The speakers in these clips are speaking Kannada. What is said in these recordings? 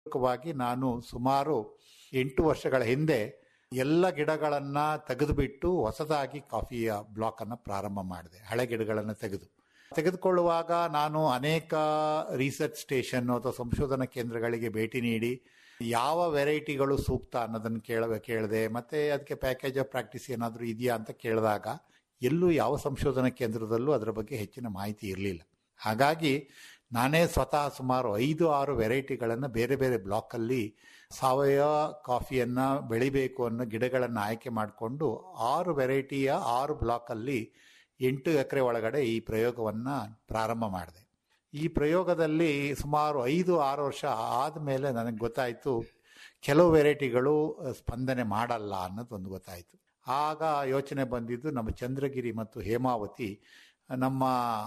ವಾಗಿ ನಾನು ಸುಮಾರು ಎಂಟು ವರ್ಷಗಳ ಹಿಂದೆ ಎಲ್ಲ ಗಿಡಗಳನ್ನ ತೆಗೆದುಬಿಟ್ಟು ಹೊಸದಾಗಿ ಕಾಫಿಯ ಬ್ಲಾಕ್ ಅನ್ನು ಪ್ರಾರಂಭ ಮಾಡಿದೆ ಹಳೆ ಗಿಡಗಳನ್ನು ತೆಗೆದು ತೆಗೆದುಕೊಳ್ಳುವಾಗ ನಾನು ಅನೇಕ ರಿಸರ್ಚ್ ಸ್ಟೇಷನ್ ಅಥವಾ ಸಂಶೋಧನಾ ಕೇಂದ್ರಗಳಿಗೆ ಭೇಟಿ ನೀಡಿ ಯಾವ ವೆರೈಟಿಗಳು ಸೂಕ್ತ ಅನ್ನೋದನ್ನು ಕೇಳ ಕೇಳಿದೆ ಮತ್ತೆ ಅದಕ್ಕೆ ಪ್ಯಾಕೇಜ್ ಆಫ್ ಪ್ರಾಕ್ಟೀಸ್ ಏನಾದರೂ ಇದೆಯಾ ಅಂತ ಕೇಳಿದಾಗ ಎಲ್ಲೂ ಯಾವ ಸಂಶೋಧನಾ ಕೇಂದ್ರದಲ್ಲೂ ಅದರ ಬಗ್ಗೆ ಹೆಚ್ಚಿನ ಮಾಹಿತಿ ಇರಲಿಲ್ಲ ಹಾಗಾಗಿ ನಾನೇ ಸ್ವತಃ ಸುಮಾರು ಐದು ಆರು ವೆರೈಟಿಗಳನ್ನು ಬೇರೆ ಬೇರೆ ಬ್ಲಾಕಲ್ಲಿ ಸಾವಯವ ಕಾಫಿಯನ್ನು ಬೆಳಿಬೇಕು ಅನ್ನೋ ಗಿಡಗಳನ್ನು ಆಯ್ಕೆ ಮಾಡಿಕೊಂಡು ಆರು ವೆರೈಟಿಯ ಆರು ಬ್ಲಾಕಲ್ಲಿ ಎಂಟು ಎಕರೆ ಒಳಗಡೆ ಈ ಪ್ರಯೋಗವನ್ನು ಪ್ರಾರಂಭ ಮಾಡಿದೆ ಈ ಪ್ರಯೋಗದಲ್ಲಿ ಸುಮಾರು ಐದು ಆರು ವರ್ಷ ಆದಮೇಲೆ ನನಗೆ ಗೊತ್ತಾಯಿತು ಕೆಲವು ವೆರೈಟಿಗಳು ಸ್ಪಂದನೆ ಮಾಡಲ್ಲ ಅನ್ನೋದು ಒಂದು ಗೊತ್ತಾಯಿತು ಆಗ ಯೋಚನೆ ಬಂದಿದ್ದು ನಮ್ಮ ಚಂದ್ರಗಿರಿ ಮತ್ತು ಹೇಮಾವತಿ ನಮ್ಮ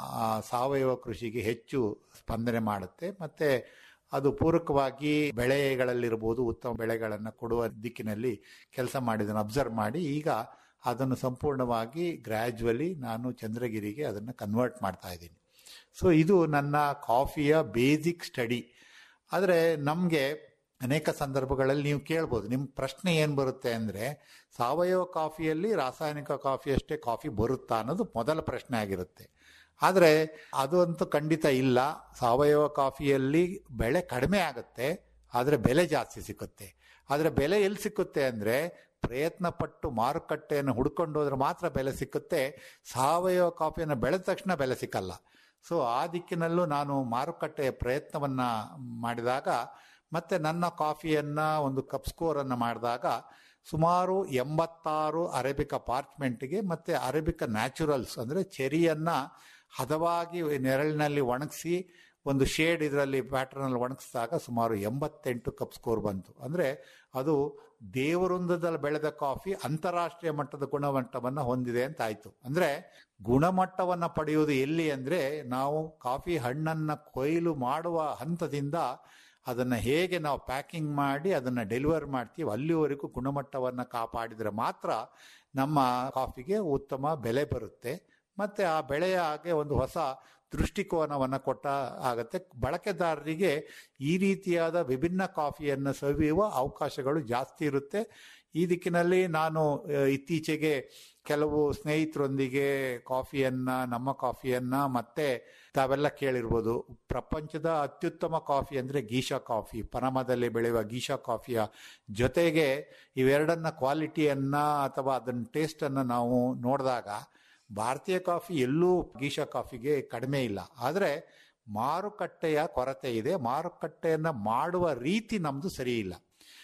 ಸಾವಯವ ಕೃಷಿಗೆ ಹೆಚ್ಚು ಸ್ಪಂದನೆ ಮಾಡುತ್ತೆ ಮತ್ತು ಅದು ಪೂರಕವಾಗಿ ಬೆಳೆಗಳಲ್ಲಿರ್ಬೋದು ಉತ್ತಮ ಬೆಳೆಗಳನ್ನು ಕೊಡುವ ದಿಕ್ಕಿನಲ್ಲಿ ಕೆಲಸ ಮಾಡಿದ್ದನ್ನು ಅಬ್ಸರ್ವ್ ಮಾಡಿ ಈಗ ಅದನ್ನು ಸಂಪೂರ್ಣವಾಗಿ ಗ್ರ್ಯಾಜುವಲಿ ನಾನು ಚಂದ್ರಗಿರಿಗೆ ಅದನ್ನು ಕನ್ವರ್ಟ್ ಮಾಡ್ತಾ ಇದ್ದೀನಿ ಸೊ ಇದು ನನ್ನ ಕಾಫಿಯ ಬೇಸಿಕ್ ಸ್ಟಡಿ ಆದರೆ ನಮಗೆ ಅನೇಕ ಸಂದರ್ಭಗಳಲ್ಲಿ ನೀವು ಕೇಳ್ಬೋದು ನಿಮ್ಮ ಪ್ರಶ್ನೆ ಏನು ಬರುತ್ತೆ ಅಂದರೆ ಸಾವಯವ ಕಾಫಿಯಲ್ಲಿ ರಾಸಾಯನಿಕ ಕಾಫಿ ಅಷ್ಟೇ ಕಾಫಿ ಬರುತ್ತಾ ಅನ್ನೋದು ಮೊದಲ ಪ್ರಶ್ನೆ ಆಗಿರುತ್ತೆ ಆದರೆ ಅದು ಅಂತೂ ಖಂಡಿತ ಇಲ್ಲ ಸಾವಯವ ಕಾಫಿಯಲ್ಲಿ ಬೆಳೆ ಕಡಿಮೆ ಆಗುತ್ತೆ ಆದರೆ ಬೆಲೆ ಜಾಸ್ತಿ ಸಿಕ್ಕುತ್ತೆ ಆದರೆ ಬೆಲೆ ಎಲ್ಲಿ ಸಿಕ್ಕುತ್ತೆ ಅಂದರೆ ಪ್ರಯತ್ನ ಪಟ್ಟು ಮಾರುಕಟ್ಟೆಯನ್ನು ಹುಡ್ಕೊಂಡು ಹೋದ್ರೆ ಮಾತ್ರ ಬೆಲೆ ಸಿಕ್ಕುತ್ತೆ ಸಾವಯವ ಕಾಫಿಯನ್ನು ಬೆಳೆದ ತಕ್ಷಣ ಬೆಲೆ ಸಿಕ್ಕಲ್ಲ ಸೊ ಆ ದಿಕ್ಕಿನಲ್ಲೂ ನಾನು ಮಾರುಕಟ್ಟೆಯ ಪ್ರಯತ್ನವನ್ನು ಮಾಡಿದಾಗ ಮತ್ತು ನನ್ನ ಕಾಫಿಯನ್ನು ಒಂದು ಕಪ್ ಸ್ಕೋರನ್ನು ಮಾಡಿದಾಗ ಸುಮಾರು ಎಂಬತ್ತಾರು ಅರೇಬಿಕ ಪಾರ್ಚ್ಮೆಂಟ್ಗೆ ಮತ್ತು ಅರೇಬಿಕ ನ್ಯಾಚುರಲ್ಸ್ ಅಂದರೆ ಚೆರಿಯನ್ನು ಹದವಾಗಿ ನೆರಳಿನಲ್ಲಿ ಒಣಗಿಸಿ ಒಂದು ಶೇಡ್ ಇದರಲ್ಲಿ ಪ್ಯಾಟ್ರನಲ್ಲಿ ಒಣಗಿಸಿದಾಗ ಸುಮಾರು ಎಂಬತ್ತೆಂಟು ಕಪ್ ಸ್ಕೋರ್ ಬಂತು ಅಂದರೆ ಅದು ದೇವವೃಂದದಲ್ಲಿ ಬೆಳೆದ ಕಾಫಿ ಅಂತಾರಾಷ್ಟ್ರೀಯ ಮಟ್ಟದ ಗುಣಮಟ್ಟವನ್ನು ಹೊಂದಿದೆ ಅಂತ ಆಯಿತು ಅಂದರೆ ಗುಣಮಟ್ಟವನ್ನು ಪಡೆಯುವುದು ಎಲ್ಲಿ ಅಂದರೆ ನಾವು ಕಾಫಿ ಹಣ್ಣನ್ನು ಕೊಯ್ಲು ಮಾಡುವ ಹಂತದಿಂದ ಅದನ್ನು ಹೇಗೆ ನಾವು ಪ್ಯಾಕಿಂಗ್ ಮಾಡಿ ಅದನ್ನು ಡೆಲಿವರ್ ಮಾಡ್ತೀವಿ ಅಲ್ಲಿವರೆಗೂ ಗುಣಮಟ್ಟವನ್ನು ಕಾಪಾಡಿದರೆ ಮಾತ್ರ ನಮ್ಮ ಕಾಫಿಗೆ ಉತ್ತಮ ಬೆಲೆ ಬರುತ್ತೆ ಮತ್ತು ಆ ಬೆಳೆಯ ಹಾಗೆ ಒಂದು ಹೊಸ ದೃಷ್ಟಿಕೋನವನ್ನು ಕೊಟ್ಟ ಆಗುತ್ತೆ ಬಳಕೆದಾರರಿಗೆ ಈ ರೀತಿಯಾದ ವಿಭಿನ್ನ ಕಾಫಿಯನ್ನು ಸವಿಯುವ ಅವಕಾಶಗಳು ಜಾಸ್ತಿ ಇರುತ್ತೆ ಈ ದಿಕ್ಕಿನಲ್ಲಿ ನಾನು ಇತ್ತೀಚೆಗೆ ಕೆಲವು ಸ್ನೇಹಿತರೊಂದಿಗೆ ಕಾಫಿಯನ್ನು ನಮ್ಮ ಕಾಫಿಯನ್ನು ಮತ್ತೆ ತಾವೆಲ್ಲ ಕೇಳಿರ್ಬೋದು ಪ್ರಪಂಚದ ಅತ್ಯುತ್ತಮ ಕಾಫಿ ಅಂದರೆ ಗೀಶಾ ಕಾಫಿ ಪನಮದಲ್ಲಿ ಬೆಳೆಯುವ ಗೀಶಾ ಕಾಫಿಯ ಜೊತೆಗೆ ಇವೆರಡನ್ನ ಕ್ವಾಲಿಟಿಯನ್ನು ಅಥವಾ ಅದನ್ನ ಟೇಸ್ಟನ್ನು ನಾವು ನೋಡಿದಾಗ ಭಾರತೀಯ ಕಾಫಿ ಎಲ್ಲೂ ಗೀಶಾ ಕಾಫಿಗೆ ಕಡಿಮೆ ಇಲ್ಲ ಆದರೆ ಮಾರುಕಟ್ಟೆಯ ಕೊರತೆ ಇದೆ ಮಾರುಕಟ್ಟೆಯನ್ನು ಮಾಡುವ ರೀತಿ ನಮ್ಮದು ಸರಿ ಇಲ್ಲ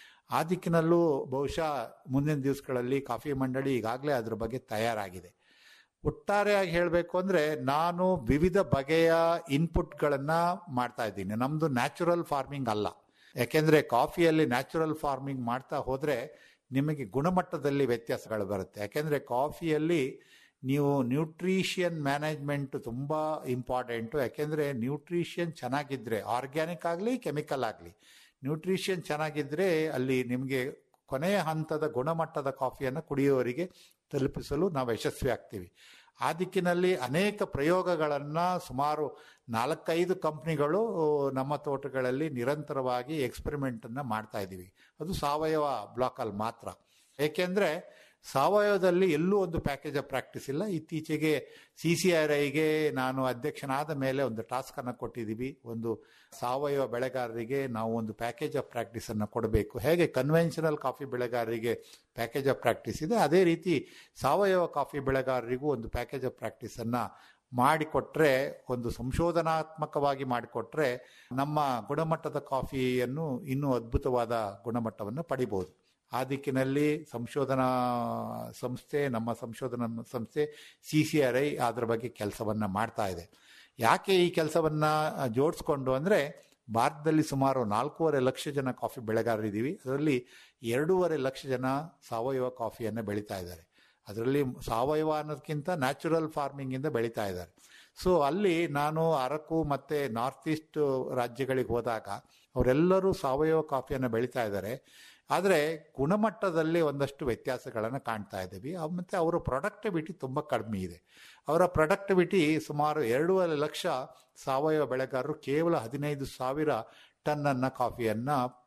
ಆ ದಿಕ್ಕಿನಲ್ಲೂ ಬಹುಶಃ ಮುಂದಿನ ದಿವಸಗಳಲ್ಲಿ ಕಾಫಿ ಮಂಡಳಿ ಈಗಾಗಲೇ ಅದ್ರ ಬಗ್ಗೆ ತಯಾರಾಗಿದೆ ಒಟ್ಟಾರೆಯಾಗಿ ಹೇಳಬೇಕು ಅಂದರೆ ನಾನು ವಿವಿಧ ಬಗೆಯ ಇನ್ಪುಟ್ಗಳನ್ನು ಮಾಡ್ತಾ ಇದ್ದೀನಿ ನಮ್ಮದು ನ್ಯಾಚುರಲ್ ಫಾರ್ಮಿಂಗ್ ಅಲ್ಲ ಯಾಕೆಂದರೆ ಕಾಫಿಯಲ್ಲಿ ನ್ಯಾಚುರಲ್ ಫಾರ್ಮಿಂಗ್ ಮಾಡ್ತಾ ಹೋದರೆ ನಿಮಗೆ ಗುಣಮಟ್ಟದಲ್ಲಿ ವ್ಯತ್ಯಾಸಗಳು ಬರುತ್ತೆ ಯಾಕೆಂದರೆ ಕಾಫಿಯಲ್ಲಿ ನೀವು ನ್ಯೂಟ್ರಿಷಿಯನ್ ಮ್ಯಾನೇಜ್ಮೆಂಟ್ ತುಂಬ ಇಂಪಾರ್ಟೆಂಟು ಯಾಕೆಂದರೆ ನ್ಯೂಟ್ರಿಷಿಯನ್ ಚೆನ್ನಾಗಿದ್ದರೆ ಆರ್ಗ್ಯಾನಿಕ್ ಆಗಲಿ ಕೆಮಿಕಲ್ ಆಗಲಿ ನ್ಯೂಟ್ರಿಷಿಯನ್ ಚೆನ್ನಾಗಿದ್ದರೆ ಅಲ್ಲಿ ನಿಮಗೆ ಕೊನೆಯ ಹಂತದ ಗುಣಮಟ್ಟದ ಕಾಫಿಯನ್ನು ಕುಡಿಯುವವರಿಗೆ ತಲುಪಿಸಲು ನಾವು ಯಶಸ್ವಿ ಆಗ್ತೀವಿ ಆ ದಿಕ್ಕಿನಲ್ಲಿ ಅನೇಕ ಪ್ರಯೋಗಗಳನ್ನು ಸುಮಾರು ನಾಲ್ಕೈದು ಕಂಪ್ನಿಗಳು ನಮ್ಮ ತೋಟಗಳಲ್ಲಿ ನಿರಂತರವಾಗಿ ಎಕ್ಸ್ಪೆರಿಮೆಂಟನ್ನು ಮಾಡ್ತಾ ಇದ್ದೀವಿ ಅದು ಸಾವಯವ ಬ್ಲಾಕಲ್ಲಿ ಮಾತ್ರ ಏಕೆಂದರೆ ಸಾವಯವದಲ್ಲಿ ಎಲ್ಲೂ ಒಂದು ಪ್ಯಾಕೇಜ್ ಆಫ್ ಪ್ರಾಕ್ಟೀಸ್ ಇಲ್ಲ ಇತ್ತೀಚೆಗೆ ಸಿ ಸಿ ಆರ್ ಐಗೆ ನಾನು ಅಧ್ಯಕ್ಷನಾದ ಮೇಲೆ ಒಂದು ಟಾಸ್ಕನ್ನು ಕೊಟ್ಟಿದ್ದೀವಿ ಒಂದು ಸಾವಯವ ಬೆಳೆಗಾರರಿಗೆ ನಾವು ಒಂದು ಪ್ಯಾಕೇಜ್ ಆಫ್ ಪ್ರಾಕ್ಟೀಸನ್ನು ಕೊಡಬೇಕು ಹೇಗೆ ಕನ್ವೆನ್ಷನಲ್ ಕಾಫಿ ಬೆಳೆಗಾರರಿಗೆ ಪ್ಯಾಕೇಜ್ ಆಫ್ ಪ್ರಾಕ್ಟೀಸ್ ಇದೆ ಅದೇ ರೀತಿ ಸಾವಯವ ಕಾಫಿ ಬೆಳೆಗಾರರಿಗೂ ಒಂದು ಪ್ಯಾಕೇಜ್ ಆಫ್ ಪ್ರಾಕ್ಟೀಸನ್ನು ಮಾಡಿಕೊಟ್ರೆ ಒಂದು ಸಂಶೋಧನಾತ್ಮಕವಾಗಿ ಮಾಡಿಕೊಟ್ರೆ ನಮ್ಮ ಗುಣಮಟ್ಟದ ಕಾಫಿಯನ್ನು ಇನ್ನೂ ಅದ್ಭುತವಾದ ಗುಣಮಟ್ಟವನ್ನು ಪಡಿಬೋದು ಆ ದಿಕ್ಕಿನಲ್ಲಿ ಸಂಶೋಧನಾ ಸಂಸ್ಥೆ ನಮ್ಮ ಸಂಶೋಧನಾ ಸಂಸ್ಥೆ ಸಿ ಸಿ ಆರ್ ಐ ಅದರ ಬಗ್ಗೆ ಕೆಲಸವನ್ನು ಮಾಡ್ತಾ ಇದೆ ಯಾಕೆ ಈ ಕೆಲಸವನ್ನು ಜೋಡಿಸ್ಕೊಂಡು ಅಂದರೆ ಭಾರತದಲ್ಲಿ ಸುಮಾರು ನಾಲ್ಕೂವರೆ ಲಕ್ಷ ಜನ ಕಾಫಿ ಬೆಳೆಗಾರರಿದ್ದೀವಿ ಅದರಲ್ಲಿ ಎರಡೂವರೆ ಲಕ್ಷ ಜನ ಸಾವಯವ ಕಾಫಿಯನ್ನು ಬೆಳೀತಾ ಇದ್ದಾರೆ ಅದರಲ್ಲಿ ಸಾವಯವ ಅನ್ನೋದಕ್ಕಿಂತ ನ್ಯಾಚುರಲ್ ಫಾರ್ಮಿಂಗಿಂದ ಬೆಳೀತಾ ಇದ್ದಾರೆ ಸೊ ಅಲ್ಲಿ ನಾನು ಅರಕು ಮತ್ತು ನಾರ್ತ್ ಈಸ್ಟ್ ರಾಜ್ಯಗಳಿಗೆ ಹೋದಾಗ ಅವರೆಲ್ಲರೂ ಸಾವಯವ ಕಾಫಿಯನ್ನು ಬೆಳೀತಾ ಇದ್ದಾರೆ ಆದರೆ ಗುಣಮಟ್ಟದಲ್ಲಿ ಒಂದಷ್ಟು ವ್ಯತ್ಯಾಸಗಳನ್ನು ಕಾಣ್ತಾ ಇದ್ದೀವಿ ಮತ್ತು ಅವರ ಪ್ರೊಡಕ್ಟಿವಿಟಿ ತುಂಬ ಕಡಿಮೆ ಇದೆ ಅವರ ಪ್ರೊಡಕ್ಟಿವಿಟಿ ಸುಮಾರು ಎರಡೂವರೆ ಲಕ್ಷ ಸಾವಯವ ಬೆಳೆಗಾರರು ಕೇವಲ ಹದಿನೈದು ಸಾವಿರ ಟನ್ನನ್ನು ಕಾಫಿಯನ್ನು